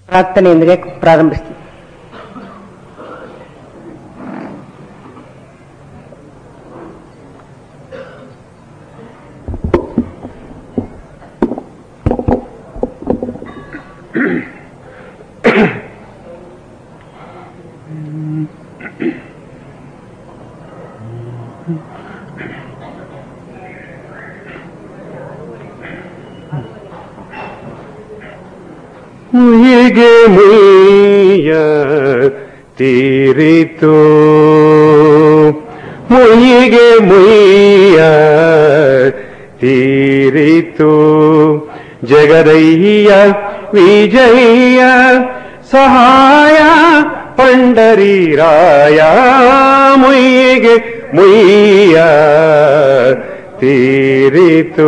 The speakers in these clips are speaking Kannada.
ಪ್ರಾರ್ಥನೆಯೊಂದಿಗೆ ಪ್ರಾರಂಭಿಸ್ತೀವಿ ಮುಯಿಗೆ ಮುಯ್ಯ ತೀರಿತು ಮುಯಿಗೆ ಮುಯ್ಯ ತೀರಿತು ಜಗದಯ್ಯ ವಿಜಯ ಸಹಾಯ ಪಂಡರೀರಾಯ ಮುಯ್ಯಿಗೆ ಮುಯ್ಯ ತೀರಿತು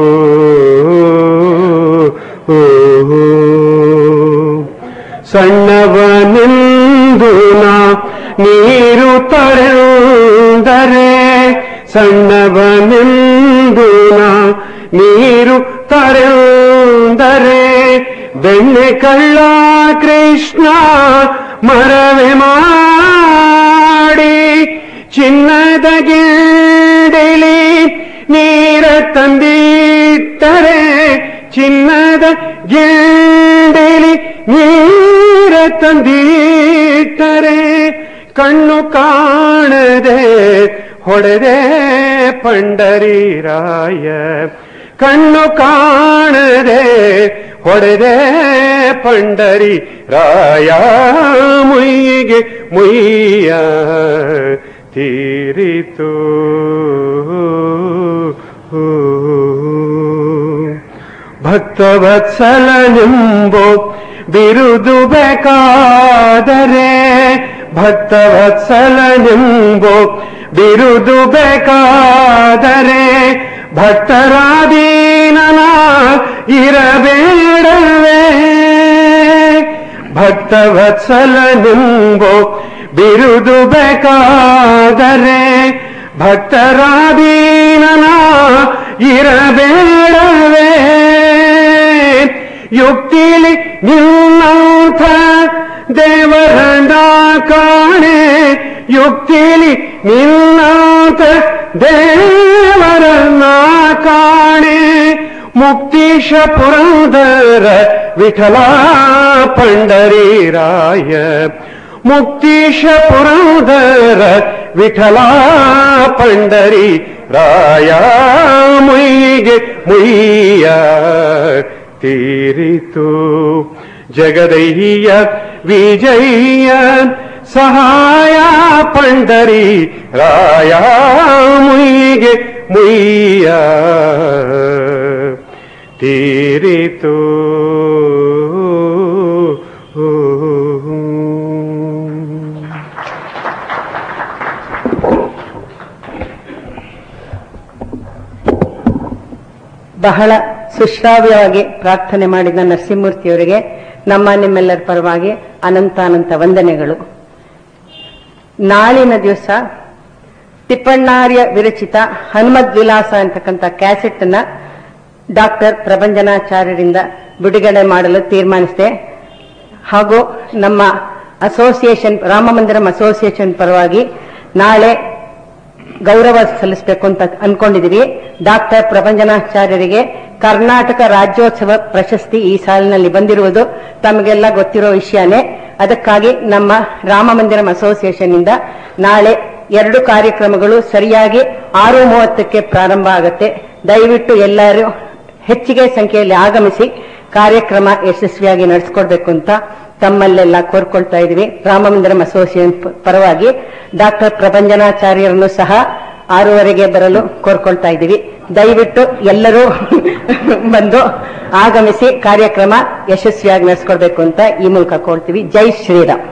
ಸಣ್ಣವನೆಂದು ನಾ ನೀರು ತರೆದರೆ ಸಣ್ಣವನೆಂದು ನಾ ನೀರು ತರೆದರೆ ಬೆಣ್ಣೆ ಕಳ್ಳ ಕೃಷ್ಣ ಮರವೆ ಮಾಡಿ ಚಿನ್ನದ ಗಿಡಲಿ ನೀರ ತಂದಿಟ್ಟರೆ ಚಿನ್ನದ ಗಿಡಲಿ ನೀರ ತಂದಿಟ್ಟರೆ ಕಣ್ಣು ಕಾಣದೆ ಹೊಡೆದೆ ಪಂಡರೀರಾಯ ಕಣ್ಣು ಕಾಣದೆ ಹೊಡೆದೆ ಪಂಡರಿ ರಾಯ ಮುಯ್ಯಿಗೆ ಮುಯ್ಯ ತೀರಿತು ಭಕ್ತವತ್ಸಲನೆಂಬೋ ಬಿರುದು ಬೇಕಾದರೆ ಭಕ್ತವತ್ಸಲನೆಂಬೋ ಬಿರುದು ಬೇಕಾದರೆ ಭಕ್ತರಾದೀನನ ಇರಬೇಡವೇ ಭಕ್ತವತ್ಸಲನೆಂಬೋ ಬಿರುದು ಬೇಕಾದರೆ ಭಕ್ತರಾದೀನನ ಇರಬೇಡವೇ ಯುಕ್ತಿಲಿ ನಿನ್ನಂಥ ದೇವರನ್ನ ಕಾಣೆ ಯುಕ್ತಿಲಿ ನಿನ್ನಂಥ ದೇವರನ್ನ ಕಾಣೆ ಮುಕ್ತೀಶ ಪುರಂದರ ವಿಠಲ ಪಂಡರೀರಾಯ ಮುಕ್ತೀಶ ಪುರಂದರ ವಿಠಲ ಪಂಡರಿ ರಾಯ ಮುಯ್ಯಿಗೆ ಮುಯ್ಯ ತೀರಿತು ಜಗದಯ್ಯ ವಿಜಯ ಸಹಾಯ ಪಂಡರಿ ರಾಯ ಮುಯ್ಯಿಗೆ ಮುಯ್ಯ ತೀರಿತು ಬಹಳ ಸುಶ್ರಾವ್ಯವಾಗಿ ಪ್ರಾರ್ಥನೆ ಮಾಡಿದ ನರಸಿಂಹಮೂರ್ತಿಯವರಿಗೆ ನಮ್ಮ ನಿಮ್ಮೆಲ್ಲರ ಪರವಾಗಿ ಅನಂತಾನಂತ ವಂದನೆಗಳು ನಾಳಿನ ದಿವಸ ತಿಪ್ಪಣ್ಣಾರ್ಯ ವಿರಚಿತ ಹನುಮದ್ ವಿಲಾಸ ಅಂತಕ್ಕಂಥ ಕ್ಯಾಸೆಟ್ ಅನ್ನ ಡಾಕ್ಟರ್ ಪ್ರಭಂಜನಾಚಾರ್ಯರಿಂದ ಬಿಡುಗಡೆ ಮಾಡಲು ತೀರ್ಮಾನಿಸಿದೆ ಹಾಗೂ ನಮ್ಮ ಅಸೋಸಿಯೇಷನ್ ರಾಮಮಂದಿರಂ ಅಸೋಸಿಯೇಷನ್ ಪರವಾಗಿ ನಾಳೆ ಗೌರವ ಸಲ್ಲಿಸಬೇಕು ಅಂತ ಅನ್ಕೊಂಡಿದೀವಿ ಡಾಕ್ಟರ್ ಪ್ರಭಂಜನಾಚಾರ್ಯರಿಗೆ ಕರ್ನಾಟಕ ರಾಜ್ಯೋತ್ಸವ ಪ್ರಶಸ್ತಿ ಈ ಸಾಲಿನಲ್ಲಿ ಬಂದಿರುವುದು ತಮಗೆಲ್ಲ ಗೊತ್ತಿರೋ ವಿಷಯನೇ ಅದಕ್ಕಾಗಿ ನಮ್ಮ ರಾಮಮಂದಿರಂ ಅಸೋಸಿಯೇಷನ್ ಇಂದ ನಾಳೆ ಎರಡು ಕಾರ್ಯಕ್ರಮಗಳು ಸರಿಯಾಗಿ ಆರು ಮೂವತ್ತಕ್ಕೆ ಪ್ರಾರಂಭ ಆಗುತ್ತೆ ದಯವಿಟ್ಟು ಎಲ್ಲರೂ ಹೆಚ್ಚಿಗೆ ಸಂಖ್ಯೆಯಲ್ಲಿ ಆಗಮಿಸಿ ಕಾರ್ಯಕ್ರಮ ಯಶಸ್ವಿಯಾಗಿ ನಡೆಸ್ಕೊಡ್ಬೇಕು ಅಂತ ತಮ್ಮಲ್ಲೆಲ್ಲ ಕೋರ್ಕೊಳ್ತಾ ಇದೀವಿ ರಾಮಮಂದಿರಂ ಅಸೋಸಿಯೇಷನ್ ಪರವಾಗಿ ಡಾಕ್ಟರ್ ಪ್ರಭಂಜನಾಚಾರ್ಯರನ್ನು ಸಹ ಆರೂವರೆಗೆ ಬರಲು ಕೋರ್ಕೊಳ್ತಾ ಇದ್ದೀವಿ ದಯವಿಟ್ಟು ಎಲ್ಲರೂ ಬಂದು ಆಗಮಿಸಿ ಕಾರ್ಯಕ್ರಮ ಯಶಸ್ವಿಯಾಗಿ ನಡೆಸ್ಕೊಡ್ಬೇಕು ಅಂತ ಈ ಮೂಲಕ ಕೋರ್ತೀವಿ ಜೈ ಶ್ರೀರಾಮ್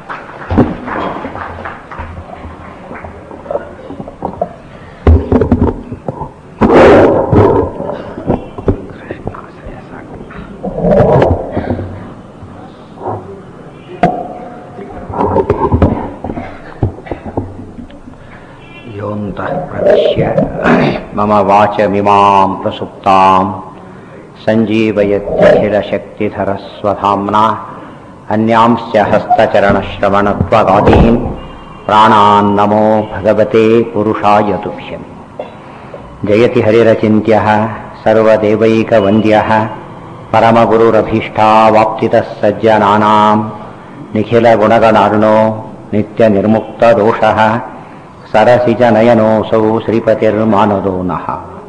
योऽन्तः प्रविश्य मम वाचमिमां प्रसुप्तां सञ्जीवयत्यखिलशक्तिधरस्वधाम्ना अन्यांश्च हस्तचरणश्रवणत्वगादीन् प्राणान् नमो भगवते पुरुषाय तुभ्यम् जयति हरिरचिन्त्यः सर्वदेवैकवन्द्यः परमगुरुरभीष्टावाप्तितः सज्जनानाम् निखिलगुणगणार्णो नित्यनिर्मुक्तदोषः सरसिजनयनोऽसौ श्रीपतिर्मानदो नः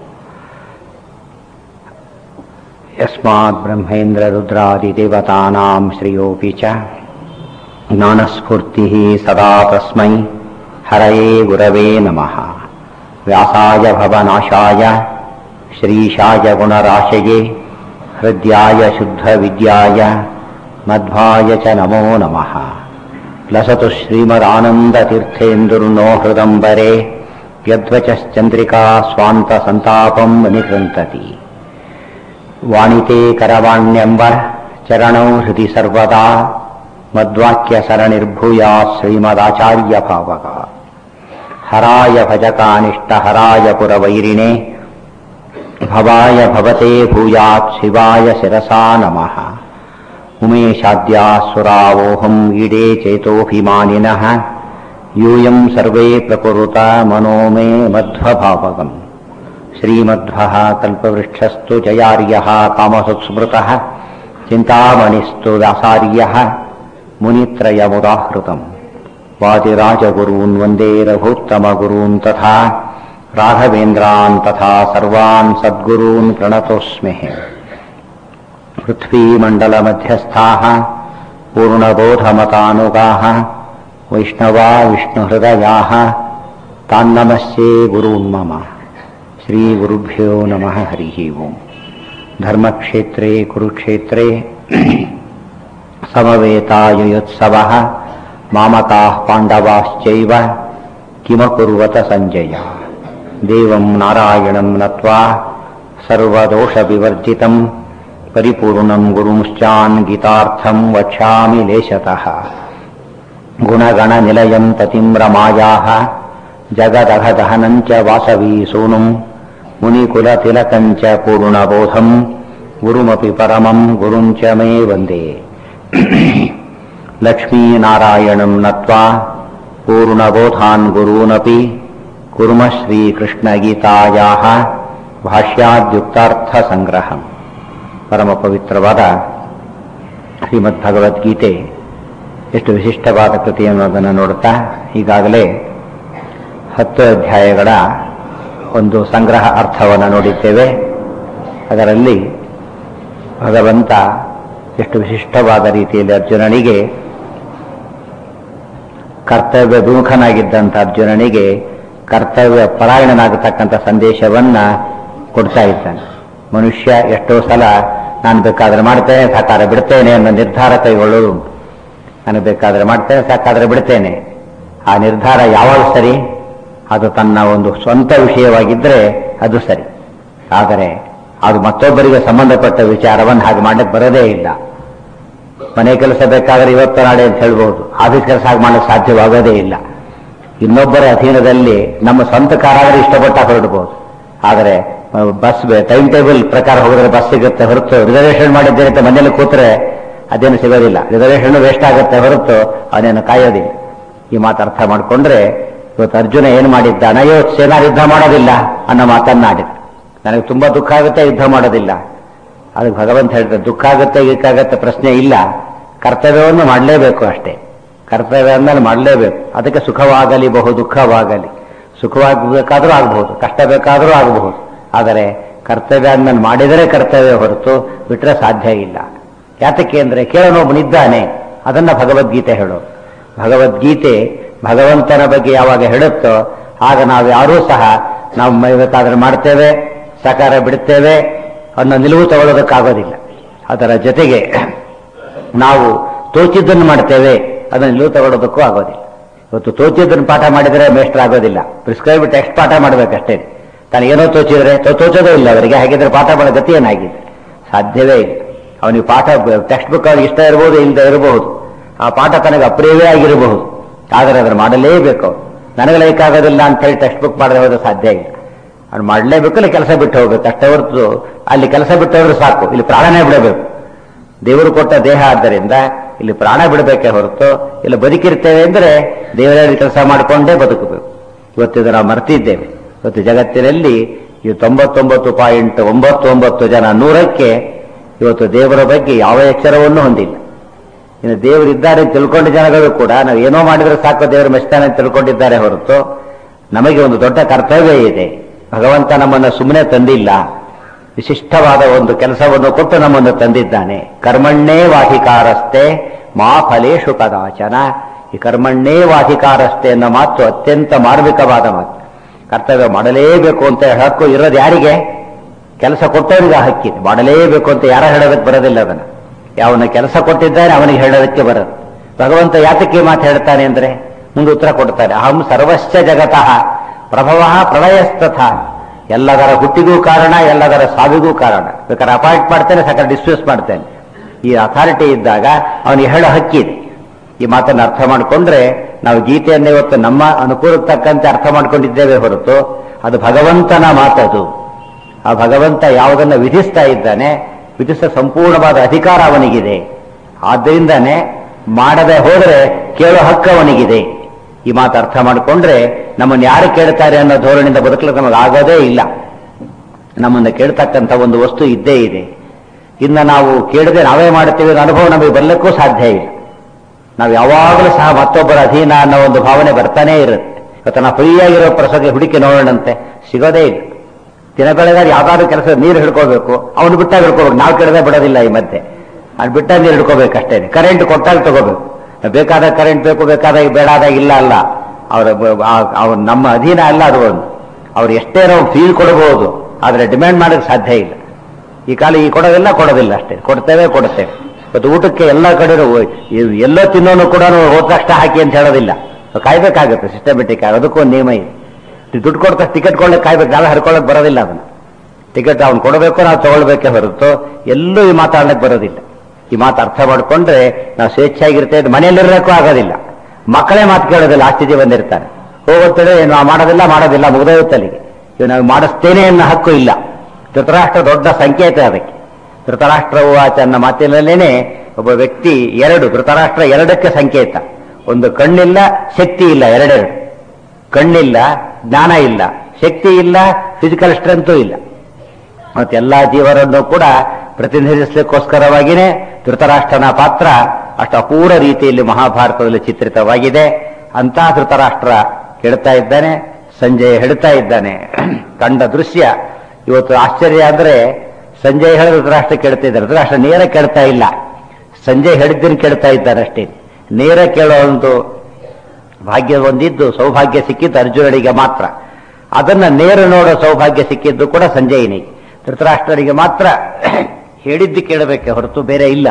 यस्माद्ब्रह्मेन्द्ररुद्रादिदेवतानां श्रियोऽपि च ज्ञानस्फूर्तिः सदा तस्मै हरये गुरवे नमः व्यासाय भवनाशाय श्रीशाय गुणराशये हृद्याय शुद्धविद्याय मध्वाय च नमो नमः लसतु श्रीमदानन्दतीर्थेन्दुर्नो हृदम्बरे यद्वचश्चन्द्रिका स्वान्तसन्तापं निकृन्तति ವಾಣಿತೆ ಕರವಾಣ್ಯಂಬ ಚರಣೌ ಹೃದಿ ಸರ್ವದಾ ಮದ್ವಾಕ್ಯ ಸರಣಿರ್ಭೂಯಾ ಶ್ರೀಮದಾಚಾರ್ಯ ಭಾವಕ ಹರಾಯ ಭಜಕಾನಿಷ್ಠ ಹರಾಯ ಪುರವೈರಿಣೆ ಭವಾಯ ಭವತೆ ಭೂಯಾತ್ ಶಿವಾಯ ಶಿರಸಾ ನಮಃ ಉಮೇಶಾದ್ಯಾಸುರಾವೋಹಂ ಈಡೇ ಚೇತೋಭಿಮಾನಿನಃ ಯೂಯಂ ಸರ್ವೇ ಪ್ರಕುರುತ ಮನೋ ಮೇ ಮಧ್ವಭಾವಗಂ श्रीमध्वः कल्पवृक्षस्तु जयार्यः कामसुस्मृतः चिन्तामणिस्तु दासार्यः मुनित्रयमुदाहृतम् वादिराजगुरून् वन्दे रघुत्तमगुरून् तथा राघवेन्द्रान् तथा सर्वान् सद्गुरून् प्रणतोऽस्म्यः पृथ्वीमण्डलमध्यस्थाः पूर्णबोधमतानुगाः वैष्णवा विष्णुहृदयाः तान्नमस्ये गुरून् मम श्रीगुरुभ्यो नमः हरिः ओम् धर्मक्षेत्रे कुरुक्षेत्रे समवेतायुयोत्सवः मामकाः पाण्डवाश्चैव किमकुर्वत सञ्जय देवं नारायणं नत्वा सर्वदोषविवर्जितं परिपूर्णं गुरुंश्चान् गीतार्थं वक्ष्यामि लेशतः गुणगणनिलयं पतिं रमायाः जगदघदहनं च वासवी सूनुम् मुनिकुलतिलकम् च पूर्णबोधम् गुरुमपि परमम् गुरुम् च मे वन्दे लक्ष्मीनारायणम् नत्वा पूर्णबोधान् गुरूनपि कुर्मः श्रीकृष्णगीतायाः ಭಾಷ್ಯಾದ್ಯುಕ್ತಾರ್ಥಸಂಗ್ರಹ ಪರಮ ಪವಿತ್ರವಾದ ಶ್ರೀಮದ್ ಭಗವದ್ಗೀತೆ ಎಷ್ಟು ವಿಶಿಷ್ಟವಾದ ಕೃತಿ ಅನ್ನೋದನ್ನು ನೋಡುತ್ತಾ ಈಗಾಗಲೇ ಹತ್ತು ಅಧ್ಯಾಯಗಳ ಒಂದು ಸಂಗ್ರಹ ಅರ್ಥವನ್ನು ನೋಡಿದ್ದೇವೆ ಅದರಲ್ಲಿ ಭಗವಂತ ಎಷ್ಟು ವಿಶಿಷ್ಟವಾದ ರೀತಿಯಲ್ಲಿ ಅರ್ಜುನನಿಗೆ ಕರ್ತವ್ಯ ವಿಮುಖನಾಗಿದ್ದಂಥ ಅರ್ಜುನನಿಗೆ ಕರ್ತವ್ಯ ಪರಾಯಣನಾಗತಕ್ಕಂಥ ಸಂದೇಶವನ್ನ ಕೊಡ್ತಾ ಇದ್ದಾನೆ ಮನುಷ್ಯ ಎಷ್ಟೋ ಸಲ ನಾನು ಬೇಕಾದ್ರೆ ಮಾಡ್ತೇನೆ ಸಾಕಾರ ಬಿಡ್ತೇನೆ ಅನ್ನೋ ನಿರ್ಧಾರ ಕೈಗೊಳ್ಳೋದು ಉಂಟು ನಾನು ಬೇಕಾದ್ರೆ ಮಾಡ್ತೇನೆ ಸಾಕಾದ್ರೆ ಬಿಡ್ತೇನೆ ಆ ನಿರ್ಧಾರ ಯಾವಾಗ ಸರಿ ಅದು ತನ್ನ ಒಂದು ಸ್ವಂತ ವಿಷಯವಾಗಿದ್ದರೆ ಅದು ಸರಿ ಆದರೆ ಅದು ಮತ್ತೊಬ್ಬರಿಗೆ ಸಂಬಂಧಪಟ್ಟ ವಿಚಾರವನ್ನು ಹಾಗೆ ಮಾಡಲಿಕ್ಕೆ ಬರೋದೇ ಇಲ್ಲ ಮನೆ ಕೆಲಸ ಬೇಕಾದ್ರೆ ಇವತ್ತು ನಾಳೆ ಅಂತ ಹೇಳ್ಬೋದು ಆಫೀಸ್ ಕೆಲಸ ಹಾಗೆ ಮಾಡಲಿಕ್ಕೆ ಸಾಧ್ಯವಾಗೋದೇ ಇಲ್ಲ ಇನ್ನೊಬ್ಬರ ಅಧೀನದಲ್ಲಿ ನಮ್ಮ ಸ್ವಂತ ಕಾರಾದ್ರೆ ಇಷ್ಟಪಟ್ಟ ಹೊರಡ್ಬೋದು ಆದರೆ ಬಸ್ ಟೈಮ್ ಟೇಬಲ್ ಪ್ರಕಾರ ಹೋಗಿದ್ರೆ ಬಸ್ ಸಿಗುತ್ತೆ ಹೊರತು ರಿಸರ್ವೇಷನ್ ಮಾಡಿದ್ದೇನೆ ಅಂತ ಮನೇಲಿ ಕೂತ್ರೆ ಅದೇನು ಸಿಗೋದಿಲ್ಲ ರಿಸರ್ವೇಷನ್ ವೇಸ್ಟ್ ಆಗುತ್ತೆ ಹೊರತು ಅವನೇನು ಕಾಯೋದಿಲ್ಲ ಈ ಮಾತು ಅರ್ಥ ಮಾಡಿಕೊಂಡ್ರೆ ಇವತ್ತು ಅರ್ಜುನ ಏನು ಮಾಡಿದ್ದಾನ ಅಯ್ಯೋ ಸೇನಾ ಯುದ್ಧ ಮಾಡೋದಿಲ್ಲ ಅನ್ನೋ ಮಾತನ್ನಾಡಿದ ನನಗೆ ತುಂಬಾ ದುಃಖ ಆಗುತ್ತೆ ಯುದ್ಧ ಮಾಡೋದಿಲ್ಲ ಅದಕ್ಕೆ ಭಗವಂತ ಹೇಳ್ತಾರೆ ದುಃಖ ಆಗುತ್ತೆ ಗೀಕಾಗತ್ತೆ ಪ್ರಶ್ನೆ ಇಲ್ಲ ಕರ್ತವ್ಯವನ್ನು ಮಾಡಲೇಬೇಕು ಅಷ್ಟೇ ಕರ್ತವ್ಯ ಅಂದ್ಮೇಲೆ ಮಾಡಲೇಬೇಕು ಅದಕ್ಕೆ ಸುಖವಾಗಲಿ ಬಹು ದುಃಖವಾಗಲಿ ಸುಖವಾಗಬೇಕಾದ್ರೂ ಆಗಬಹುದು ಕಷ್ಟ ಬೇಕಾದರೂ ಆಗಬಹುದು ಆದರೆ ಕರ್ತವ್ಯ ಅಂದ್ಮೇಲೆ ಮಾಡಿದರೆ ಕರ್ತವ್ಯ ಹೊರತು ಬಿಟ್ಟರೆ ಸಾಧ್ಯ ಇಲ್ಲ ಯಾತಕ್ಕೆ ಅಂದರೆ ಕೇಳೋನೊಬ್ಬನಿದ್ದಾನೆ ಅದನ್ನ ಭಗವದ್ಗೀತೆ ಹೇಳೋದು ಭಗವದ್ಗೀತೆ ಭಗವಂತನ ಬಗ್ಗೆ ಯಾವಾಗ ಹೇಳುತ್ತೋ ಆಗ ನಾವು ಯಾರೂ ಸಹ ನಾವು ಇವತ್ತಾದ್ರೆ ಮಾಡ್ತೇವೆ ಸಕಾರ ಬಿಡುತ್ತೇವೆ ಅನ್ನೋ ನಿಲುವು ತಗೊಳ್ಳೋದಕ್ಕಾಗೋದಿಲ್ಲ ಅದರ ಜೊತೆಗೆ ನಾವು ತೋಚಿದ್ದನ್ನು ಮಾಡ್ತೇವೆ ಅದನ್ನು ನಿಲುವು ತಗೊಳ್ಳೋದಕ್ಕೂ ಆಗೋದಿಲ್ಲ ಇವತ್ತು ತೋಚಿದ್ದನ್ನು ಪಾಠ ಮಾಡಿದರೆ ಮೇಸ್ಟರ್ ಆಗೋದಿಲ್ಲ ಪ್ರಿಸ್ಕ್ರೈಬ್ ಟೆಕ್ಸ್ಟ್ ಪಾಠ ಮಾಡಬೇಕಷ್ಟೇ ತಾನು ಏನೋ ತೋಚಿದ್ರೆ ತೋಚೋದೇ ಇಲ್ಲ ಅವರಿಗೆ ಹಾಗಿದ್ರೆ ಪಾಠ ಮಾಡೋ ಗತಿ ಏನಾಗಿದೆ ಸಾಧ್ಯವೇ ಇಲ್ಲ ಅವನಿಗೆ ಪಾಠ ಟೆಕ್ಸ್ಟ್ ಬುಕ್ ಅವ್ರಿಗೆ ಇಷ್ಟ ಇರಬಹುದು ಇಲ್ಲದೆ ಇರಬಹುದು ಆ ಪಾಠ ತನಗೆ ಅಪ್ರಿಯವೇ ಆಗಿರಬಹುದು ಆದರೆ ಅದನ್ನು ಮಾಡಲೇಬೇಕು ನನಗೆ ಲೈಕ್ ಆಗೋದಿಲ್ಲ ಅಂತ ಹೇಳಿ ಟೆಕ್ಸ್ಟ್ ಬುಕ್ ಮಾಡದೆ ಹೋದ್ರೆ ಸಾಧ್ಯ ಇಲ್ಲ ಅವ್ನು ಮಾಡಲೇಬೇಕು ಇಲ್ಲಿ ಕೆಲಸ ಬಿಟ್ಟು ಹೋಗ್ಬೇಕು ಅಷ್ಟೇ ಹೊರತು ಅಲ್ಲಿ ಕೆಲಸ ಬಿಟ್ಟು ಹೋದ್ರೆ ಸಾಕು ಇಲ್ಲಿ ಪ್ರಾಣನೇ ಬಿಡಬೇಕು ದೇವರು ಕೊಟ್ಟ ದೇಹ ಆದ್ದರಿಂದ ಇಲ್ಲಿ ಪ್ರಾಣ ಬಿಡಬೇಕೇ ಹೊರತು ಇಲ್ಲಿ ಬದುಕಿರ್ತೇವೆ ಅಂದ್ರೆ ದೇವರ ಕೆಲಸ ಮಾಡಿಕೊಂಡೇ ಬದುಕಬೇಕು ಇವತ್ತಿದು ನಾವು ಮರ್ತಿದ್ದೇವೆ ಇವತ್ತು ಜಗತ್ತಿನಲ್ಲಿ ಈ ತೊಂಬತ್ತೊಂಬತ್ತು ಪಾಯಿಂಟ್ ಒಂಬತ್ತು ಒಂಬತ್ತು ಜನ ನೂರಕ್ಕೆ ಇವತ್ತು ದೇವರ ಬಗ್ಗೆ ಯಾವ ಎಚ್ಚರವನ್ನು ಹೊಂದಿಲ್ಲ ಇನ್ನು ದೇವರಿದ್ದಾರೆ ಅಂತ ತಿಳ್ಕೊಂಡ ಜನಗಳು ಕೂಡ ನಾವು ಏನೋ ಮಾಡಿದ್ರೆ ಸಾಕು ದೇವರು ಮೆಚ್ತಾನೆ ಅಂತ ತಿಳ್ಕೊಂಡಿದ್ದಾರೆ ಹೊರತು ನಮಗೆ ಒಂದು ದೊಡ್ಡ ಕರ್ತವ್ಯ ಇದೆ ಭಗವಂತ ನಮ್ಮನ್ನು ಸುಮ್ಮನೆ ತಂದಿಲ್ಲ ವಿಶಿಷ್ಟವಾದ ಒಂದು ಕೆಲಸವನ್ನು ಕೊಟ್ಟು ನಮ್ಮನ್ನು ತಂದಿದ್ದಾನೆ ಕರ್ಮಣ್ಣೇ ವಾಧಿಕಾರಸ್ತೆ ಮಾ ಫಲೇಶು ಕದಾಚನ ಈ ಕರ್ಮಣ್ಣೇ ವಾಧಿಕಾರಸ್ತೆ ಅನ್ನೋ ಮಾತು ಅತ್ಯಂತ ಮಾರ್ಮಿಕವಾದ ಮಾತು ಕರ್ತವ್ಯ ಮಾಡಲೇಬೇಕು ಅಂತ ಹಕ್ಕು ಇರೋದು ಯಾರಿಗೆ ಕೆಲಸ ಕೊಟ್ಟವರಿಗೆ ಆ ಹಕ್ಕಿದೆ ಮಾಡಲೇಬೇಕು ಅಂತ ಯಾರ ಹೇಳೋದಕ್ಕೆ ಬರೋದಿಲ್ಲ ಅದನ್ನ ಯಾವನ ಕೆಲಸ ಕೊಟ್ಟಿದ್ದಾನೆ ಅವನಿಗೆ ಹೇಳೋದಕ್ಕೆ ಬರೋದು ಭಗವಂತ ಯಾತಕ್ಕೆ ಮಾತು ಹೇಳ್ತಾನೆ ಅಂದ್ರೆ ಮುಂದೆ ಉತ್ತರ ಕೊಡ್ತಾನೆ ಅಹಂ ಸರ್ವಶ್ಚ ಜಗತಃ ಪ್ರಭವ ಪ್ರಳಯಸ್ತಥ ಎಲ್ಲದರ ಹುಟ್ಟಿಗೂ ಕಾರಣ ಎಲ್ಲದರ ಸಾವಿಗೂ ಕಾರಣ ಬೇಕಾದ್ರೆ ಅಪಾಯಿಂಟ್ ಮಾಡ್ತೇನೆ ಸಾಕಾದ್ರೆ ಡಿಸ್ಮಿಸ್ ಮಾಡ್ತೇನೆ ಈ ಅಥಾರಿಟಿ ಇದ್ದಾಗ ಅವನಿಗೆ ಹೇಳೋ ಹಕ್ಕಿದೆ ಈ ಮಾತನ್ನು ಅರ್ಥ ಮಾಡಿಕೊಂಡ್ರೆ ನಾವು ಗೀತೆಯನ್ನು ಇವತ್ತು ನಮ್ಮ ಅನುಕೂಲಕ್ಕೆ ತಕ್ಕಂತೆ ಅರ್ಥ ಮಾಡ್ಕೊಂಡಿದ್ದೇವೆ ಹೊರತು ಅದು ಭಗವಂತನ ಮಾತದು ಆ ಭಗವಂತ ಯಾವುದನ್ನ ವಿಧಿಸ್ತಾ ಇದ್ದಾನೆ ವಿಧಿಸ ಸಂಪೂರ್ಣವಾದ ಅಧಿಕಾರ ಅವನಿಗಿದೆ ಆದ್ದರಿಂದಾನೆ ಮಾಡದೆ ಹೋದರೆ ಕೇಳೋ ಹಕ್ಕು ಅವನಿಗಿದೆ ಈ ಮಾತು ಅರ್ಥ ಮಾಡಿಕೊಂಡ್ರೆ ನಮ್ಮನ್ನು ಯಾರು ಕೇಳ್ತಾರೆ ಅನ್ನೋ ಧೋರಣೆಯಿಂದ ಬದುಕಲಿಕ್ಕೆ ನಮಗೆ ಆಗೋದೇ ಇಲ್ಲ ನಮ್ಮನ್ನು ಕೇಳ್ತಕ್ಕಂಥ ಒಂದು ವಸ್ತು ಇದ್ದೇ ಇದೆ ಇನ್ನು ನಾವು ಕೇಳದೆ ನಾವೇ ಮಾಡುತ್ತೇವೆ ಅನ್ನೋ ಅನುಭವ ನಮಗೆ ಬರಲಿಕ್ಕೂ ಸಾಧ್ಯ ಇಲ್ಲ ನಾವು ಯಾವಾಗಲೂ ಸಹ ಮತ್ತೊಬ್ಬರ ಅಧೀನ ಅನ್ನೋ ಒಂದು ಭಾವನೆ ಬರ್ತಾನೇ ಇರುತ್ತೆ ಇವತ್ತು ನಾವು ಫ್ರೀಯಾಗಿರೋ ಪ್ರಸಂಗ ಹುಡುಕಿ ನೋಡೋಣಂತೆ ಸಿಗೋದೇ ಇಲ್ಲ ದಿನ ಬೆಳಗಾದ್ರೆ ಯಾವ್ದಾದ್ರು ಕೆಲಸ ನೀರು ಹಿಡ್ಕೋಬೇಕು ಅವನು ಬಿಟ್ಟಾಗ ಹಿಡ್ಕೋಬೇಕು ನಾವು ಕೆಡದೆ ಬಿಡೋದಿಲ್ಲ ಈ ಮಧ್ಯೆ ಅದು ಬಿಟ್ಟಾಗ ನೀರು ಹಿಡ್ಕೋಬೇಕಷ್ಟೇ ಕರೆಂಟ್ ಕೊಟ್ಟಾಗ ತಗೋಬೇಕು ಬೇಕಾದಾಗ ಕರೆಂಟ್ ಬೇಕು ಬೇಕಾದಾಗ ಬೇಡಾದಾಗ ಇಲ್ಲ ಅಲ್ಲ ಅವರ ಅವ್ರ ನಮ್ಮ ಅಧೀನ ಅಲ್ಲ ಅದು ಒಂದು ಅವ್ರು ಎಷ್ಟೇ ನಾವು ಫೀಲ್ ಕೊಡಬಹುದು ಆದರೆ ಡಿಮ್ಯಾಂಡ್ ಮಾಡೋಕ್ಕೆ ಸಾಧ್ಯ ಇಲ್ಲ ಈ ಕಾಲ ಈ ಕೊಡೋದಿಲ್ಲ ಕೊಡೋದಿಲ್ಲ ಅಷ್ಟೇ ಕೊಡ್ತೇವೆ ಕೊಡ್ತೇವೆ ಇವತ್ತು ಊಟಕ್ಕೆ ಎಲ್ಲ ಕಡೆ ಎಲ್ಲೋ ತಿನ್ನೋನು ಕೂಡ ಹೋದ ತಕ್ಷಣ ಹಾಕಿ ಅಂತ ಹೇಳೋದಿಲ್ಲ ಕಾಯ್ಬೇಕಾಗುತ್ತೆ ಸಿಸ್ಟಮೆಟಿಕ್ ಆಗಿ ಅದಕ್ಕೂ ಒಂದು ನಿಯಮ ಇದೆ ದುಡ್ಡು ಕೊಡ್ತಾ ಟಿಕೆಟ್ ಕೊಳ್ಳಕ್ಕೆ ಕಾಯ್ಬೇಕು ನಾವೇ ಹರ್ಕೊಳ್ಳೋಕೆ ಬರೋದಿಲ್ಲ ಅದನ್ನ ಟಿಕೆಟ್ ಅವ್ನು ಕೊಡಬೇಕು ನಾವು ತಗೊಳ್ಬೇಕೇ ಹೊರತು ಎಲ್ಲೂ ಈ ಮಾತಾಡ್ಲಿಕ್ಕೆ ಬರೋದಿಲ್ಲ ಈ ಮಾತು ಅರ್ಥ ಮಾಡ್ಕೊಂಡ್ರೆ ನಾವು ಸ್ವೇಚ್ಛಾಗಿರ್ತೇವೆ ಮನೆಯಲ್ಲಿರೋಕ್ಕೂ ಆಗೋದಿಲ್ಲ ಮಕ್ಕಳೇ ಮಾತು ಕೇಳೋದಿಲ್ಲ ಆ ಸ್ಥಿತಿ ಬಂದಿರ್ತಾರೆ ಹೋಗುತ್ತೇವೆ ನಾವು ಮಾಡೋದಿಲ್ಲ ಮಾಡೋದಿಲ್ಲ ಮುಗ್ದೋಗುತ್ತಲ್ಲಿಗೆ ಇವು ನಾವು ಮಾಡಿಸ್ತೇನೆ ಅನ್ನೋ ಹಕ್ಕು ಇಲ್ಲ ಧೃತರಾಷ್ಟ್ರ ದೊಡ್ಡ ಸಂಕೇತ ಅದಕ್ಕೆ ಧೃತರಾಷ್ಟ್ರ ಉವಾಚ ಅನ್ನೋ ಮಾತಿನಲ್ಲೇನೆ ಒಬ್ಬ ವ್ಯಕ್ತಿ ಎರಡು ಧೃತರಾಷ್ಟ್ರ ಎರಡಕ್ಕೆ ಸಂಕೇತ ಒಂದು ಕಣ್ಣಿಲ್ಲ ಶಕ್ತಿ ಇಲ್ಲ ಎರಡೆರಡು ಕಣ್ಣಿಲ್ಲ ಜ್ಞಾನ ಇಲ್ಲ ಶಕ್ತಿ ಇಲ್ಲ ಫಿಸಿಕಲ್ ಸ್ಟ್ರೆಂತು ಇಲ್ಲ ಮತ್ತೆಲ್ಲಾ ಜೀವರನ್ನು ಕೂಡ ಪ್ರತಿನಿಧಿಸಲಿಕ್ಕೋಸ್ಕರವಾಗಿಯೇ ಧೃತರಾಷ್ಟ್ರನ ಪಾತ್ರ ಅಷ್ಟು ಅಪೂರ್ವ ರೀತಿಯಲ್ಲಿ ಮಹಾಭಾರತದಲ್ಲಿ ಚಿತ್ರಿತವಾಗಿದೆ ಅಂತ ಧೃತರಾಷ್ಟ್ರ ಹೇಳ್ತಾ ಇದ್ದಾನೆ ಸಂಜಯ್ ಹೇಳ್ತಾ ಇದ್ದಾನೆ ಕಂಡ ದೃಶ್ಯ ಇವತ್ತು ಆಶ್ಚರ್ಯ ಅಂದ್ರೆ ಸಂಜಯ್ ಹೇಳಿದ ಧೃತರಾಷ್ಟ್ರ ಕೇಳ್ತಾ ಇದ್ದಾರೆ ಧೃತರಾಷ್ಟ್ರ ನೇರ ಕೇಳ್ತಾ ಇಲ್ಲ ಸಂಜಯ್ ಹೇಳಿದ್ದನ್ನು ಕೇಳ್ತಾ ಇದ್ದಾರೆ ಅಷ್ಟೇ ನೇರ ಕೇಳೋ ಒಂದು ಭಾಗ್ಯ ಹೊಂದಿದ್ದು ಸೌಭಾಗ್ಯ ಸಿಕ್ಕಿದ್ದು ಅರ್ಜುನನಿಗೆ ಮಾತ್ರ ಅದನ್ನ ನೇರ ನೋಡೋ ಸೌಭಾಗ್ಯ ಸಿಕ್ಕಿದ್ದು ಕೂಡ ಸಂಜಯನಿಗೆ ಧೃತರಾಷ್ಟ್ರನಿಗೆ ಮಾತ್ರ ಹೇಳಿದ್ದು ಕೇಳಬೇಕೆ ಹೊರತು ಬೇರೆ ಇಲ್ಲ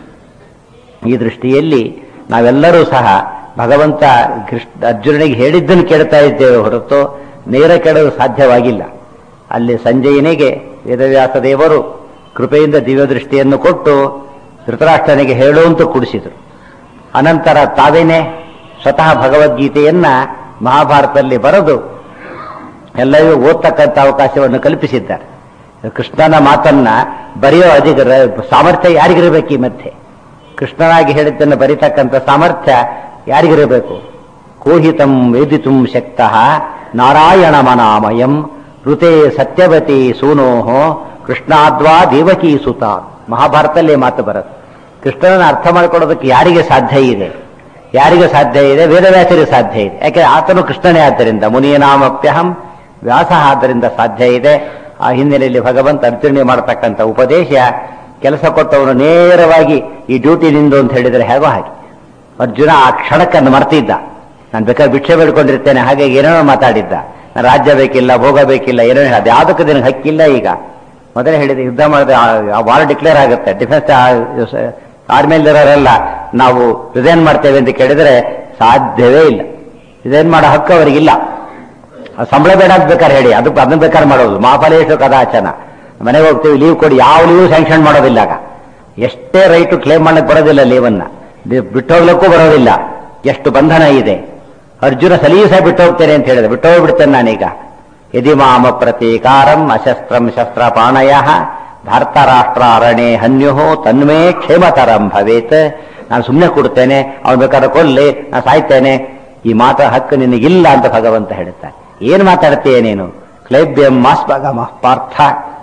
ಈ ದೃಷ್ಟಿಯಲ್ಲಿ ನಾವೆಲ್ಲರೂ ಸಹ ಭಗವಂತ ಕೃಷ್ಣ ಅರ್ಜುನನಿಗೆ ಹೇಳಿದ್ದನ್ನು ಕೇಳ್ತಾ ಇದ್ದೇವೆ ಹೊರತು ನೇರ ಕೇಳಲು ಸಾಧ್ಯವಾಗಿಲ್ಲ ಅಲ್ಲಿ ಸಂಜಯನಿಗೆ ವೇದವ್ಯಾಸ ದೇವರು ಕೃಪೆಯಿಂದ ದಿವ್ಯ ದೃಷ್ಟಿಯನ್ನು ಕೊಟ್ಟು ಧೃತರಾಷ್ಟ್ರನಿಗೆ ಹೇಳುವಂತ ಕುಡಿಸಿದರು ಅನಂತರ ತಾವೇನೆ ಸ್ವತಃ ಭಗವದ್ಗೀತೆಯನ್ನ ಮಹಾಭಾರತದಲ್ಲಿ ಬರೆದು ಎಲ್ಲರಿಗೂ ಓದ್ತಕ್ಕಂಥ ಅವಕಾಶವನ್ನು ಕಲ್ಪಿಸಿದ್ದಾರೆ ಕೃಷ್ಣನ ಮಾತನ್ನ ಬರೆಯೋ ಅಧಿಕಾರ ಸಾಮರ್ಥ್ಯ ಯಾರಿಗಿರಬೇಕು ಈ ಮಧ್ಯೆ ಕೃಷ್ಣನಾಗಿ ಹೇಳಿದ್ದನ್ನು ಬರೀತಕ್ಕಂಥ ಸಾಮರ್ಥ್ಯ ಯಾರಿಗಿರಬೇಕು ಕೋಹಿತಂ ವೇದಿತುಂ ಶಕ್ತಃ ನಾರಾಯಣ ಮನಾಮಯಂ ಋತೆ ಸತ್ಯವತಿ ಸೂನೋಹೋ ಕೃಷ್ಣಾದ್ವಾ ದೇವಕಿ ಸುತ ಮಹಾಭಾರತದಲ್ಲಿ ಮಾತು ಬರುತ್ತೆ ಕೃಷ್ಣನನ್ನು ಅರ್ಥ ಮಾಡಿಕೊಳ್ಳೋದಕ್ಕೆ ಯಾರಿಗೆ ಸಾಧ್ಯ ಇದೆ ಯಾರಿಗೆ ಸಾಧ್ಯ ಇದೆ ವೇದವ್ಯಾಸರಿಗೆ ಸಾಧ್ಯ ಇದೆ ಯಾಕೆ ಆತನು ಕೃಷ್ಣನೇ ಆದ್ದರಿಂದ ಮುನಿಯನಾಮಪ್ಯಹಂ ವ್ಯಾಸ ಆದ್ದರಿಂದ ಸಾಧ್ಯ ಇದೆ ಆ ಹಿನ್ನೆಲೆಯಲ್ಲಿ ಭಗವಂತ ಅರ್ಜುನೆ ಮಾಡತಕ್ಕಂಥ ಉಪದೇಶ ಕೆಲಸ ಕೊಟ್ಟವನು ನೇರವಾಗಿ ಈ ಡ್ಯೂಟಿ ನಿಂದು ಅಂತ ಹೇಳಿದರೆ ಹೇಗೋ ಹಾಗೆ ಅರ್ಜುನ ಆ ಕ್ಷಣಕ್ಕನ್ನು ಮರ್ತಿದ್ದ ನಾನು ಬೇಕಾದ್ರೆ ಭಿಕ್ಷೆ ಬೇಡ್ಕೊಂಡಿರ್ತೇನೆ ಹಾಗೆ ಏನೇನೋ ಮಾತಾಡಿದ್ದ ನಾನು ರಾಜ್ಯ ಬೇಕಿಲ್ಲ ಭೋಗ ಬೇಕಿಲ್ಲ ಏನೋ ಅದು ಯಾವುದಕ್ಕೂ ನಿನಗೆ ಹಕ್ಕಿಲ್ಲ ಈಗ ಮೊದಲೇ ಹೇಳಿದೆ ಯುದ್ಧ ಮಾಡಿದ್ರೆ ವಾರ್ ಡಿಕ್ಲೇರ್ ಆಗುತ್ತೆ ಡಿಫೆನ್ಸ್ ಆರ್ಮಿಯಲ್ಲಿರೋರೆಲ್ಲ ನಾವು ರಿಸೈನ್ ಮಾಡ್ತೇವೆ ಅಂತ ಕೇಳಿದರೆ ಸಾಧ್ಯವೇ ಇಲ್ಲ ರಿಸೈನ್ ಮಾಡೋ ಹಕ್ಕು ಅವರಿಗಿಲ್ಲ ಸಂಬಳ ಬೇಡ ಅಂತ ಬೇಕಾದ್ರೆ ಹೇಳಿ ಅದು ಅದನ್ನ ಬೇಕಾದ್ರೆ ಮಾಡೋದು ಮಾಫಲೇಶು ಕದಾಚನ ಮನೆಗೆ ಹೋಗ್ತೀವಿ ಲೀವ್ ಕೊಡಿ ಯಾವ ಲೀವ್ ಸ್ಯಾಂಕ್ಷನ್ ಮಾಡೋದಿಲ್ಲ ಆಗ ಎಷ್ಟೇ ರೈಟು ಕ್ಲೇಮ್ ಮಾಡಕ್ಕೆ ಬರೋದಿಲ್ಲ ಲೀವನ್ನ ಬಿಟ್ಟು ಹೋಗ್ಲಿಕ್ಕೂ ಬರೋದಿಲ್ಲ ಎಷ್ಟು ಬಂಧನ ಇದೆ ಅರ್ಜುನ ಸಲೀಸ ಬಿಟ್ಟು ಹೋಗ್ತೇನೆ ಅಂತ ಹೇಳಿದೆ ಬಿಟ್ಟು ಹೋಗ್ಬಿಡ್ತೇನೆ ನಾನೀಗ ಯದಿ ಮಾಮ ಪ್ರತೀಕಾರಂ ಅಶಸ್ತ್ರಂ ಶಸ್ತ್ರ ಪಾಣಯ ಭಾರತ ರಾಷ್ಟ್ರ ಅರಣೆ ಹನ್ಯು ತನ್ಮೇ ಕ್ಷೇಮತರಂ ಭವೇತ್ ನಾನು ಸುಮ್ಮನೆ ಕೊಡ್ತೇನೆ ಅವನು ಬೇಕಾದ್ರೆ ಕೊಲ್ಲಿ ನಾನು ಸಾಯ್ತೇನೆ ಈ ಮಾತ ಹಕ್ಕು ನಿನಗಿಲ್ಲ ಅಂತ ಭಗವಂತ ಹೇಳ್ತಾನೆ ಏನ್ ಮಾತಾಡ್ತೀಯ ನೀನು ಕ್ಲೈಬ್ಯಂ ಮಾಸ್ಭಗಮ ಪಾರ್ಥ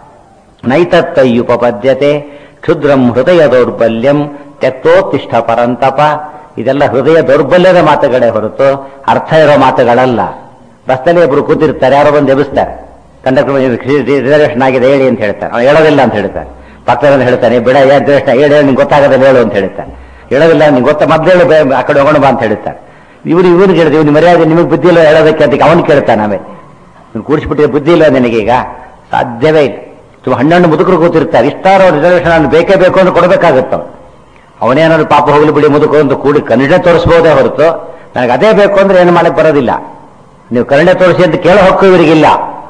ನೈತತ್ತಯ್ಯುಪಪದ್ಯತೆ ಕ್ಷುದ್ರಂ ಹೃದಯ ದೌರ್ಬಲ್ಯಂ ತ್ಯಕ್ತೋತ್ತಿಷ್ಠ ಪರಂತಪ ಇದೆಲ್ಲ ಹೃದಯ ದೌರ್ಬಲ್ಯದ ಮಾತುಗಳೇ ಹೊರತು ಅರ್ಥ ಇರೋ ಮಾತುಗಳಲ್ಲ ರಸ್ತೆಯಲ್ಲಿ ಒಬ್ರು ಕೂತಿರ್ತಾರೆ ಯಾರೋ ಬಂದು ಎಬ್ಬಿಸ್ತಾರೆ ಕಂಡಕ್ಟರ್ ರಿಸರ್ವೇಷನ್ ಆಗಿದೆ ಹೇಳಿ ಅಂತ ಹೇಳ್ತಾರೆ ಅವ್ನು ಹೇಳೋದಿಲ್ಲ ಅಂತ ಹೇಳ್ತಾರೆ ಪಕ್ಕದಲ್ಲಿ ಹೇಳ್ತಾನೆ ಬಿಡ ಏನ್ ರಿಸರ್ವೇಷನ್ ಹೇಳಿ ಹೇಳಿ ನಿಂಗೆ ಗೊತ್ತಾಗದೆ ಹೇಳು ಅಂತ ಹೇಳ್ತಾನೆ ಹೇಳೋದಿಲ್ಲ ನಿಂಗೆ ಗೊತ್ತ ಮೊದ್ಲು ಹೇಳು ಬೇ- ಆ ಕಡೆ ಹೋಗೋಣ ಬಾ ಅಂತ ಹೇಳ್ತಾರೆ ಇವ್ರು ಇವನು ಹೇಳಿದ್ರು ಇವ್ನು ಮರ್ಯಾದೆ ನಿಮಗೆ ಬುದ್ಧಿ ಇಲ್ಲ ಹೇಳೋದಕ್ಕೆ ಅಂತ ಅವನು ಕೇಳ್ತಾನೆ ಆಮೇಲೆ ನೀನು ಕೂಡಿಸ್ಬಿಟ್ಟಿದ್ರೆ ಬುದ್ಧಿ ಇಲ್ಲ ನಿನಗೀಗ ಸಾಧ್ಯವೇ ಇಲ್ಲ ತುಂಬ ಹಣ್ಣಣ್ಣು ಮುದುಕರು ಕೂತಿರ್ತಾರೆ ಇಷ್ಟಾರು ರಿಸರ್ವೇಷನ್ ನಾನು ಬೇಕೇ ಬೇಕು ಅಂತ ಕೊಡಬೇಕಾಗುತ್ತೆ ಅವ್ನು. ಅವನೇನಾದ್ರು ಪಾಪ ಹೋಗ್ಲಿ ಬಿಡಿ ಮುದುಕು ಅಂತ ಕೂಡಿ ಕನ್ನಡ ತೋರಿಸ್ಬೋದೇ ಹೊರತು ನನಗೆ ಅದೇ ಬೇಕು ಅಂದ್ರೆ ಏನು ಮಾಡಕ್ ಬರೋದಿಲ್ಲ ನೀವು ಕನ್ನಡ ತೋರಿಸಿ ಅಂತ ಕೇಳೋ ಹಕ್ಕು ಇವರಿಗಿಲ್ಲ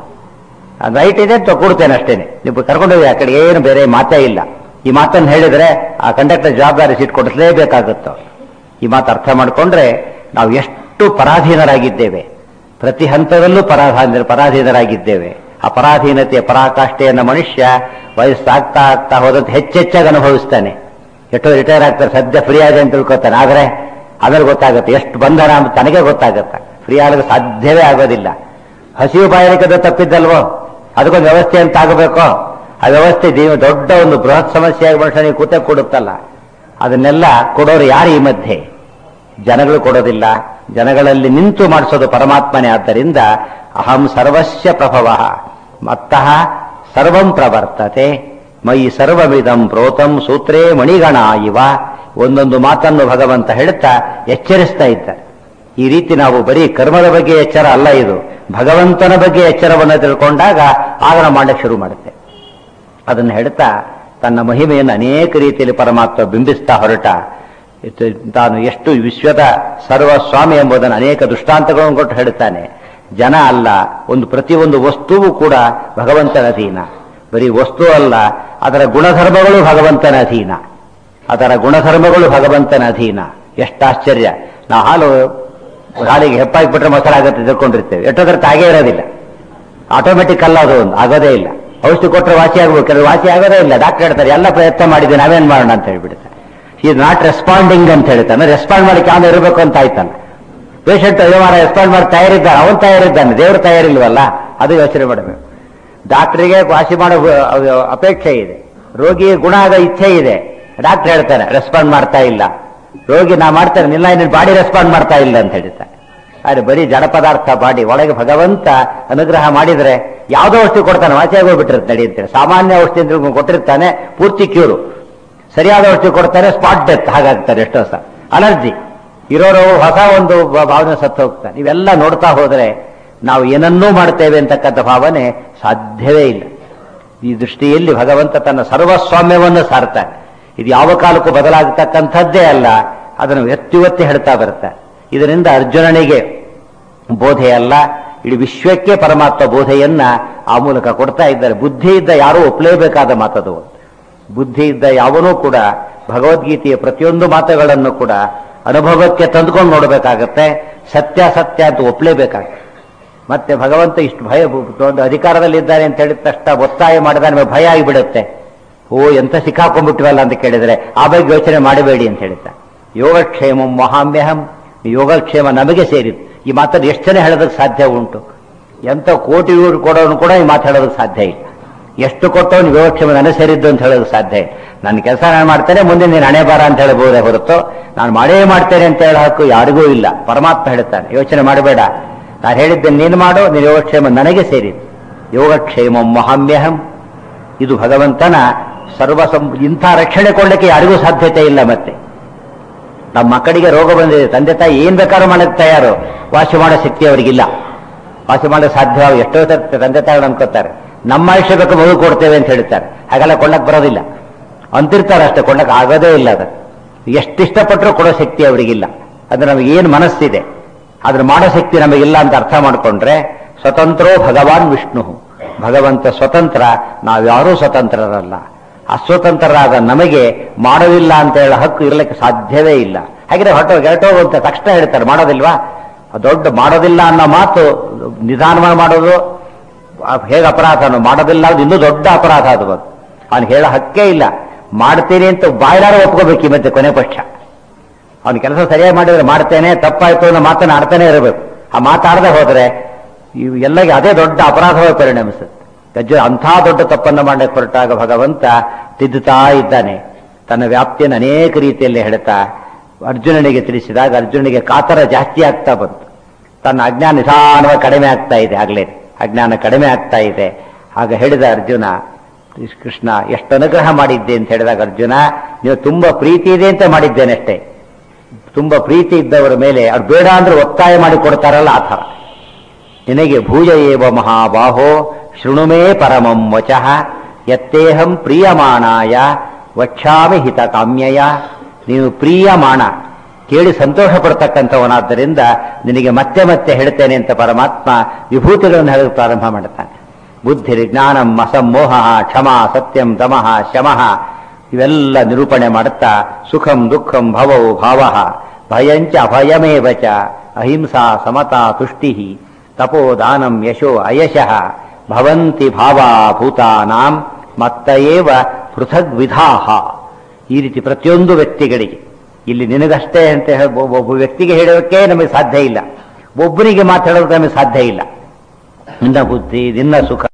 ಅದು ರೈಟ್ ಇದೆ ಅಂತ ಕೊಡ್ತೇನೆ ಅಷ್ಟೇನೆ ನೀವು ಕರ್ಕೊಂಡು ಹೋಗಿ ಆ ಕಡೆ ಏನು ಬೇರೆ ಮಾತೇ ಇಲ್ಲ ಈ ಮಾತನ್ನು ಹೇಳಿದ್ರೆ ಆ ಕಂಡಕ್ಟರ್ ಜವಾಬ್ದಾರಿ ಸೀಟ್ ಕೊಡಿಸಲೇಬೇಕಾಗುತ್ತೆ ಈ ಮಾತು ಅರ್ಥ ಮಾಡಿಕೊಂಡ್ರೆ ನಾವು ಎಷ್ಟು ಪರಾಧೀನರಾಗಿದ್ದೇವೆ ಪ್ರತಿ ಹಂತದಲ್ಲೂ ಪರಾಧೀನ ಪರಾಧೀನರಾಗಿದ್ದೇವೆ ಆ ಪರಾಧೀನತೆಯ ಪರಾಕಾಷ್ಠೆಯನ್ನ ಮನುಷ್ಯ ವಯಸ್ಸಾಗ್ತಾ ಆಗ್ತಾ ಹೋದಂತೆ ಹೆಚ್ಚೆಚ್ಚಾಗಿ ಅನುಭವಿಸ್ತಾನೆ ಎಷ್ಟೋ ರಿಟೈರ್ ಆಗ್ತಾರೆ ಸದ್ಯ ಫ್ರೀ ಆಗಿದೆ ಅಂತ ತಿಳ್ಕೊತಾನೆ ಆದ್ರೆ ಆಮೇಲೆ ಗೊತ್ತಾಗುತ್ತೆ ಎಷ್ಟು ಬಂಧನ ಅಂತ ತನಗೆ ಗೊತ್ತಾಗುತ್ತೆ ಫ್ರೀ ಆಗಲು ಸಾಧ್ಯವೇ ಆಗೋದಿಲ್ಲ ಹಸಿವು ಬಾಯಾರಿಕೆದ ತಪ್ಪಿದ್ದಲ್ವೋ ಅದಕ್ಕೊಂದು ವ್ಯವಸ್ಥೆ ಅಂತ ಆಗಬೇಕೋ ಆ ವ್ಯವಸ್ಥೆ ಜೀವ ದೊಡ್ಡ ಒಂದು ಬೃಹತ್ ಸಮಸ್ಯೆಯಾಗಿ ಮನುಷ್ಯನಿಗೆ ಕೂತೆ ಕೊಡುತ್ತಲ್ಲ ಅದನ್ನೆಲ್ಲ ಕೊಡೋರು ಯಾರು ಈ ಮಧ್ಯೆ ಜನಗಳು ಕೊಡೋದಿಲ್ಲ ಜನಗಳಲ್ಲಿ ನಿಂತು ಮಾಡಿಸೋದು ಪರಮಾತ್ಮನೇ ಆದ್ದರಿಂದ ಅಹಂ ಸರ್ವಸ್ಯ ಪ್ರಭವ ಮತ್ತಃ ಸರ್ವಂ ಪ್ರವರ್ತತೆ ಮೈ ಸರ್ವವಿಧಂ ಪ್ರೋತಂ ಸೂತ್ರೇ ಮಣಿಗಣ ಇವ ಒಂದೊಂದು ಮಾತನ್ನು ಭಗವಂತ ಹೇಳುತ್ತಾ ಎಚ್ಚರಿಸ್ತಾ ಇದ್ದಾರೆ ಈ ರೀತಿ ನಾವು ಬರೀ ಕರ್ಮದ ಬಗ್ಗೆ ಎಚ್ಚರ ಅಲ್ಲ ಇದು ಭಗವಂತನ ಬಗ್ಗೆ ಎಚ್ಚರವನ್ನು ತಿಳ್ಕೊಂಡಾಗ ಆಗ ನಾವು ಮಾಡಕ್ಕೆ ಶುರು ಮಾಡುತ್ತೆ ಅದನ್ನು ಹೇಳ್ತಾ ತನ್ನ ಮಹಿಮೆಯನ್ನು ಅನೇಕ ರೀತಿಯಲ್ಲಿ ಪರಮಾತ್ಮ ಬಿಂಬಿಸ್ತಾ ಹೊರಟ ಇದು- ತಾನು ಎಷ್ಟು ವಿಶ್ವದ ಸರ್ವಸ್ವಾಮಿ ಎಂಬುದನ್ನು ಅನೇಕ ದೃಷ್ಟಾಂತಗಳನ್ನು ಕೊಟ್ಟು ಹೇಳುತ್ತಾನೆ ಜನ ಅಲ್ಲ ಒಂದು ಪ್ರತಿಯೊಂದು ವಸ್ತುವು ಕೂಡ ಭಗವಂತನ ಅಧೀನ ಬರೀ ವಸ್ತು ಅಲ್ಲ ಅದರ ಗುಣಧರ್ಮಗಳು ಭಗವಂತನ ಅಧೀನ ಅದರ ಗುಣಧರ್ಮಗಳು ಭಗವಂತನ ಅಧೀನ ಎಷ್ಟಾಶ್ಚರ್ಯ ನಾವು ಹಾಲು ಹಾಲಿಗೆ ಹೆಪ್ಪಾಗಿಬಿಟ್ರೆ ಮೊಸರು ಆಗುತ್ತೆ ತಿಳ್ಕೊಂಡಿರ್ತೇವೆ ಎಷ್ಟೋದ್ರ ತಾಗೇ ಇರೋದಿಲ್ಲ ಆಟೋಮೆಟಿಕ್ ಅಲ್ಲ ಅದು ಒಂದು ಆಗೋದೇ ಇಲ್ಲ ಔಷಧಿ ಕೊಟ್ಟರೆ ವಾಸಿ ಆಗ್ಬೇಕು ಕೆಲವು ವಾಸಿ ಆಗೋದೇ ಇಲ್ಲ ಡಾಕ್ಟರ್ ಹೇಳ್ತಾರೆ ಎಲ್ಲ ಪ್ರಯತ್ನ ಮಾಡಿದ್ದೆ ನಾವೇನ್ ಮಾಡೋಣ ಅಂತ ಹೇಳ್ಬಿಡ್ತಾರೆ ಈಸ್ ನಾಟ್ ರೆಸ್ಪಾಂಡಿಂಗ್ ಅಂತ ಹೇಳ್ತಾನೆ ರೆಸ್ಪಾಂಡ್ ಮಾಡಕ್ಕೆ ಯಾವ್ದು ಇರಬೇಕು ಅಂತ ಆಯ್ತಾನೆ ಪೇಷಂಟ್ ವ್ಯವಹಾರ ರೆಸ್ಪಾಂಡ್ ಮಾಡಿ ತಯಾರಿದ್ದಾನೆ ಅವನು ತಯಾರಿದ್ದಾನೆ ದೇವರು ತಯಾರಿಲ್ವಲ್ಲ ಅದು ಯೋಚನೆ ಮಾಡಬೇಕು ಡಾಕ್ಟರಿಗೆ ವಾಸಿ ಮಾಡೋ ಅಹ್, ಅಪೇಕ್ಷೆ ಇದೆ ರೋಗಿ ಗುಣ ಆಗೋ ಇಚ್ಛೆ ಇದೆ ಡಾಕ್ಟರ್ ಹೇಳ್ತಾನೆ ರೆಸ್ಪಾಂಡ್ ಮಾಡ್ತಾ ಇಲ್ಲ ರೋಗಿ ನಾ ಮಾಡ್ತೇನೆ ನಿಲ್ಲ ನಿನ್ನ ಬಾಡಿ ರೆಸ್ಪಾಂಡ್ ಮಾಡ್ತಾ ಇಲ್ಲ ಅಂತ ಹೇಳ್ತಾನೆ ಆದ್ರೆ ಬರೀ ಜಡ ಪದಾರ್ಥ ಬಾಡಿ ಒಳಗೆ ಭಗವಂತ ಅನುಗ್ರಹ ಮಾಡಿದ್ರೆ ಯಾವುದೋ ಔಷಧಿ ಕೊಡ್ತಾನೆ ವಾಸಿಯಾಗಿ ಹೋಗ್ಬಿಟ್ಟಿರುತ್ತೆ ನಡಿ ಅಂತೇಳಿ ಸಾಮಾನ್ಯ ಔಷಧಿ ಅಂತ ಕೊಟ್ಟಿರ್ತಾನೆ ಪೂರ್ತಿ ಕ್ಯೂರು ಸರಿಯಾದ ಔಷಧಿ ಕೊಡ್ತಾರೆ ಸ್ಪಾಟ್ ಡೆತ್ ಹಾಗಾಗ್ತಾರೆ ಎಷ್ಟೋ ಸಹ ಅಲರ್ಜಿ ಇರೋರು ಹೊಸ ಒಂದು ಭಾ- ಭಾವನೆ ಸತ್ತು ಹೋಗ್ತಾನೆ ಇವೆಲ್ಲ ನೋಡ್ತಾ ಹೋದ್ರೆ ನಾವು ಏನನ್ನೂ ಮಾಡ್ತೇವೆ ಅಂತಕ್ಕಂಥ ಭಾವನೆ ಸಾಧ್ಯವೇ ಇಲ್ಲ ಈ ದೃಷ್ಟಿಯಲ್ಲಿ ಭಗವಂತ ತನ್ನ ಸರ್ವಸ್ವಾಮ್ಯವನ್ನು ಸಾರ್ತಾನೆ ಇದು ಯಾವ ಕಾಲಕ್ಕೂ ಬದಲಾಗತಕ್ಕಂಥದ್ದೇ ಅಲ್ಲ ಅದನ್ನು ಎತ್ತಿ ಒತ್ತಿ ಹೇಳ್ತಾ ಬರ್ತಾರೆ ಇದರಿಂದ ಅರ್ಜುನನಿಗೆ ಬೋಧೆ ಅಲ್ಲ ಇಡೀ ವಿಶ್ವಕ್ಕೆ ಪರಮಾತ್ಮ ಬೋಧೆಯನ್ನ ಆ ಮೂಲಕ ಕೊಡ್ತಾ ಇದ್ದಾರೆ ಬುದ್ಧಿ ಇದ್ದ ಯಾರೂ ಒಪ್ಪಲೇಬೇಕಾದ ಮಾತದು ಬುದ್ಧಿ ಇದ್ದ ಯಾವನೂ ಕೂಡ ಭಗವದ್ಗೀತೆಯ ಪ್ರತಿಯೊಂದು ಮಾತುಗಳನ್ನು ಕೂಡ ಅನುಭವಕ್ಕೆ ತಂದುಕೊಂಡು ನೋಡಬೇಕಾಗತ್ತೆ ಸತ್ಯ ಸತ್ಯ ಅಂತ ಒಪ್ಪಲೇಬೇಕಾಗತ್ತೆ ಮತ್ತೆ ಭಗವಂತ ಇಷ್ಟು ಭಯ ಒಂದು ಅಧಿಕಾರದಲ್ಲಿದ್ದಾನೆ ಅಂತ ಹೇಳಿದ ತಕ್ಷಣ ಒತ್ತಾಯ ಮಾಡಿದ ನಮಗೆ ಭಯ ಆಗಿಬಿಡುತ್ತೆ ಓ ಎಂತ ಸಿಕ್ಕಾಕೊಂಡ್ಬಿಟ್ಟಿವಲ್ಲ ಅಂತ ಕೇಳಿದ್ರೆ ಆ ಬಗ್ಗೆ ಯೋಚನೆ ಮಾಡಬೇಡಿ ಅಂತ ಹೇಳ್ತಾ ಯೋಗಕ್ಷೇಮ ಮಹಾಮ್ಯಹಂ ಯೋಗಕ್ಷೇಮ ನಮಗೆ ಸೇರಿದ್ದು ಈ ಮಾತನ್ನು ಎಷ್ಟು ಜನ ಹೇಳೋದಕ್ಕೆ ಸಾಧ್ಯ ಉಂಟು ಎಂತ ಕೋಟಿ ಇವ್ರು ಕೊಡೋನು ಕೂಡ ಈ ಮಾತು ಹೇಳೋದಕ್ಕೆ ಸಾಧ್ಯ ಇಲ್ಲ ಎಷ್ಟು ಕೊಟ್ಟವನು ಯೋಗಕ್ಷೇಮ ನನಗೆ ಸೇರಿದ್ದು ಅಂತ ಹೇಳೋದಕ್ಕೆ ಸಾಧ್ಯ ಇಲ್ಲ ನನ್ನ ಕೆಲಸ ನಾನು ಮಾಡ್ತೇನೆ ಮುಂದೆ ನೀನು ಹಣೆ ಬಾರ ಅಂತ ಹೇಳಬಹುದೇ ಹೊರತು ನಾನು ಮಾಡೇ ಮಾಡ್ತೇನೆ ಅಂತ ಹೇಳೋ ಹಕ್ಕು ಯಾರಿಗೂ ಇಲ್ಲ ಪರಮಾತ್ಮ ಹೇಳ್ತಾನೆ ಯೋಚನೆ ಮಾಡಬೇಡ ನಾನು ಹೇಳಿದ್ದೆ ನೀನು ಮಾಡು ನೀನು ಯೋಗಕ್ಷೇಮ ನನಗೆ ಸೇರಿದ್ದು ಯೋಗಕ್ಷೇಮ ಮಹಾಮ್ಯಹಂ ಇದು ಭಗವಂತನ ಸರ್ವ ಸಂ- ಇಂಥ ರಕ್ಷಣೆ ಕೊಡಲಿಕ್ಕೆ ಯಾರಿಗೂ ಸಾಧ್ಯತೆ ಇಲ್ಲ ಮತ್ತೆ ನಮ್ಮ ಮಕ್ಕಳಿಗೆ ರೋಗ ಬಂದಿದೆ ತಂದೆ ತಾಯಿ ಏನ್ ಬೇಕಾದ್ರೂ ಮಾಡಕ್ಕೆ ತಯಾರು ವಾಸಿ ಮಾಡೋ ಶಕ್ತಿ ಅವರಿಗಿಲ್ಲ ವಾಸಿ ಮಾಡೋ ಸಾಧ್ಯ ಎಷ್ಟೋ ತ- ತಂದೆ ತಾಯಿಗಳು ಅನ್ಕೋತಾರೆ ನಮ್ಮ ಆಯುಷ್ಯ ಬೇಕು ಮಗು ಕೊಡ್ತೇವೆ ಅಂತ ಹೇಳ್ತಾರೆ ಹಾಗೆಲ್ಲ ಕೊಳ್ಳಕ್ ಬರೋದಿಲ್ಲ ಅಂತಿರ್ತಾರೆ ಅಷ್ಟೇ ಕೊಳ್ಳಕ್ ಆಗೋದೇ ಇಲ್ಲ ಅದು ಎಷ್ಟು ಇಷ್ಟಪಟ್ಟರೂ ಕೊಡೋ ಶಕ್ತಿ ಅವರಿಗಿಲ್ಲ ಅದು ನಮಗೆ ಏನು ಮನಸ್ಸಿದೆ ಅದ್ರ ಮಾಡೋ ಶಕ್ತಿ ನಮಗಿಲ್ಲ ಅಂತ ಅರ್ಥ ಮಾಡಿಕೊಂಡ್ರೆ ಸ್ವತಂತ್ರೋ ಭಗವಾನ್ ವಿಷ್ಣು ಭಗವಂತ ಸ್ವತಂತ್ರ ನಾವ್ಯಾರೂ ಸ್ವತಂತ್ರರಲ್ಲ ಅಸ್ವತಂತ್ರರಾದ ನಮಗೆ ಮಾಡೋದಿಲ್ಲ ಅಂತ ಹೇಳೋ ಹಕ್ಕು ಇರಲಿಕ್ಕೆ ಸಾಧ್ಯವೇ ಇಲ್ಲ ಹಾಗೆ ಹೊರಟೋ ಗೆರಟೋಗು ಅಂತ ತಕ್ಷಣ ಹೇಳ್ತಾರೆ ಮಾಡೋದಿಲ್ವಾ ಆ ದೊಡ್ಡ ಮಾಡೋದಿಲ್ಲ ಅನ್ನೋ ಮಾತು ನಿಧಾನವಾಗಿ ಮಾಡೋದು ಆ ಹೇಗೆ ಅಪರಾಧನೋ ಮಾಡೋದಿಲ್ಲ ಅದು ಇನ್ನೂ ದೊಡ್ಡ ಅಪರಾಧ ಅದು ಅದು ಅವ್ನು ಹೇಳೋ ಹಕ್ಕೇ ಇಲ್ಲ ಮಾಡ್ತೀನಿ ಅಂತ ಬಾಯ್ಲಾರ ಒಪ್ಕೋಬೇಕು ಈ ಮಧ್ಯೆ ಕೊನೆ ಪಕ್ಷ ಅವನ ಕೆಲಸ ಸರಿಯಾಗಿ ಮಾಡಿದ್ರೆ ಮಾಡ್ತೇನೆ ತಪ್ಪಾಯ್ತು ಅನ್ನೋ ಮಾತನ್ನ ಆಡ್ತಾನೆ ಇರಬೇಕು ಆ ಮಾತಾಡದೆ ಹೋದ್ರೆ ಇವು ಎಲ್ಲಗೆ ಅದೇ ದೊಡ್ಡ ಅಪರಾಧವಾಗಿ ಪರಿಣಮಿಸುತ್ತೆ ಗಜ್ಜ ಅಂಥ ದೊಡ್ಡ ತಪ್ಪನ್ನು ಮಾಡಕ್ಕೆ ಹೊರಟಾಗ ಭಗವಂತ ತಿದ್ದುತ್ತಾ ಇದ್ದಾನೆ ತನ್ನ ವ್ಯಾಪ್ತಿಯನ್ನು ಅನೇಕ ರೀತಿಯಲ್ಲಿ ಹೇಳ್ತಾ ಅರ್ಜುನನಿಗೆ ತಿಳಿಸಿದಾಗ ಅರ್ಜುನನಿಗೆ ಕಾತರ ಜಾಸ್ತಿ ಆಗ್ತಾ ಬಂತು ತನ್ನ ಅಜ್ಞಾನ ನಿಧಾನವಾಗಿ ಕಡಿಮೆ ಆಗ್ತಾ ಇದೆ ಆಗ್ಲೇ ಅಜ್ಞಾನ ಕಡಿಮೆ ಆಗ್ತಾ ಇದೆ ಆಗ ಹೇಳಿದ ಅರ್ಜುನ ಕೃಷ್ಣ ಎಷ್ಟು ಅನುಗ್ರಹ ಮಾಡಿದ್ದೆ ಅಂತ ಹೇಳಿದಾಗ ಅರ್ಜುನ ನೀವು ತುಂಬಾ ಪ್ರೀತಿ ಇದೆ ಅಂತ ಮಾಡಿದ್ದೇನೆ ಅಷ್ಟೇ ತುಂಬಾ ಪ್ರೀತಿ ಇದ್ದವರ ಮೇಲೆ ಅವ್ರು ಬೇಡ ಅಂದ್ರೆ ಒತ್ತಾಯ ಮಾಡಿ ಕೊಡ್ತಾರಲ್ಲ ಆ ಥರ ನಿನಗೆ ಭೂಯ ಏವ ಮಹಾಬಾಹೋ ಶೃಣುಮೇ ಪರಮಂ ವಚಃ ಯತ್ತೇಹಂ ಪ್ರಿಯಮಾಣಾಯ ವಕ್ಷಾಮಿ ಹಿತ ಕಾಮ್ಯಯ ನೀನು ಪ್ರಿಯಮಾಣ ಕೇಳಿ ಸಂತೋಷ ಪಡ್ತಕ್ಕಂಥವನಾದ್ದರಿಂದ ನಿನಗೆ ಮತ್ತೆ ಮತ್ತೆ ಹೇಳ್ತೇನೆ ಅಂತ ಪರಮಾತ್ಮ ವಿಭೂತಿಗಳನ್ನು ಹೇಳಲು ಪ್ರಾರಂಭ ಮಾಡುತ್ತಾನೆ ಬುದ್ಧಿ ಜ್ಞಾನಂ ಅಸಮ್ಮೋಹ ಕ್ಷಮ ಸತ್ಯಂ ತಮಃ ಶಮಃ ಇವೆಲ್ಲ ನಿರೂಪಣೆ ಮಾಡುತ್ತಾ ಸುಖಂ ದುಃಖಂ ಭವವು ಭಾವ ಭಯಂಚ ಅಭಯಮೇವ ಚ ಅಹಿಂಸಾ ಸಮತಾ ತುಷ್ಟಿ ತಪೋ ದಾನಂ ಯಶೋ ಅಯಶಃ ಭವಂತಿ ಭಾವಾ ಭೂತಾನಾಂ ಮತ್ತ ಏವ ಪೃಥಗ್ ವಿಧಾಹ ಈ ರೀತಿ ಪ್ರತಿಯೊಂದು ವ್ಯಕ್ತಿಗಳಿಗೆ ಇಲ್ಲಿ ನಿನಗಷ್ಟೇ ಅಂತ ಹೇಳಿ ಒಬ್ಬ ಒಬ್ಬ ವ್ಯಕ್ತಿಗೆ ಹೇಳೋಕೆ ನಮಗೆ ಸಾಧ್ಯ ಇಲ್ಲ ಒಬ್ಬನಿಗೆ ಮಾತಾಡೋದಕ್ಕೆ ನಮಗೆ ಸಾಧ್ಯ ಇಲ್ಲ ನಿನ್ನ ಬುದ್ಧಿ ನಿನ್ನ ಸುಖ